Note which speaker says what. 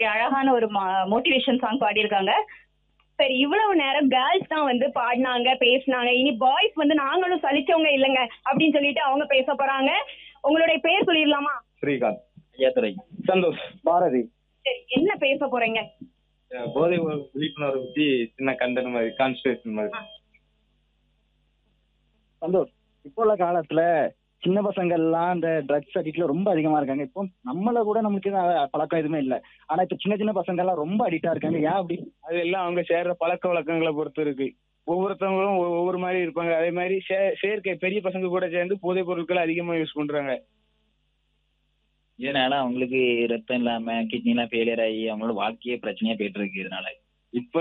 Speaker 1: okay அழகான ஒரு motivation song பாடியிருக்காங்க சரி இவ்வளவு நேரம் கேர்ள்ஸ் தான் வந்து பாடினாங்க பேசினாங்க இனி பாய்ஸ் வந்து நாங்களும் சலிச்சவங்க இல்லைங்க அப்படின்னு சொல்லிட்டு அவங்க பேச போறாங்க உங்களுடைய பேர் சொல்லிடலாமா
Speaker 2: ஸ்ரீகாந்த்
Speaker 3: ஐயாத்துறை
Speaker 2: சந்தோஷ் பாரதி
Speaker 1: சரி என்ன பேச போறீங்க
Speaker 2: அஹ் போதை உணர்வு விழிப்புணர்வு பத்தி சின்ன கண்டன மாதிரி கான்ஸ்டியூஷன் மாதிரி
Speaker 3: சந்தோஷ் இப்போ உள்ள காலத்துல சின்ன பசங்க எல்லாம் இந்த ட்ரக்ஸ் அடிக்ட்ல ரொம்ப அதிகமா இருக்காங்க இப்போ நம்மள கூட நமக்கு எதுவும் பழக்கம் எதுவுமே இல்ல ஆனா இப்ப சின்ன சின்ன பசங்க எல்லாம் ரொம்ப அடிக்டா இருக்காங்க ஏன் அப்படி
Speaker 2: அது எல்லாம் அவங்க சேர்ற பழக்க வழக்கங்களை பொறுத்து இருக்கு ஒவ்வொருத்தவங்களும் ஒவ்வொரு- ஒவ்வொரு மாதிரி இருப்பாங்க அதே மாதிரி சே- செயற்கை பெரிய பசங்க கூட சேர்ந்து போதைப் பொருட்களை அதிகமா யூஸ் பண்றாங்க
Speaker 4: இதனால அவங்களுக்கு ரத்தம் இல்லாம கிட்னி எல்லாம் ஃபெயிலியர் ஆகி அவங்களோட வாழ்க்கையே பிரச்சனையா போயிட்டு இருக்கு இதனால
Speaker 2: இப்ப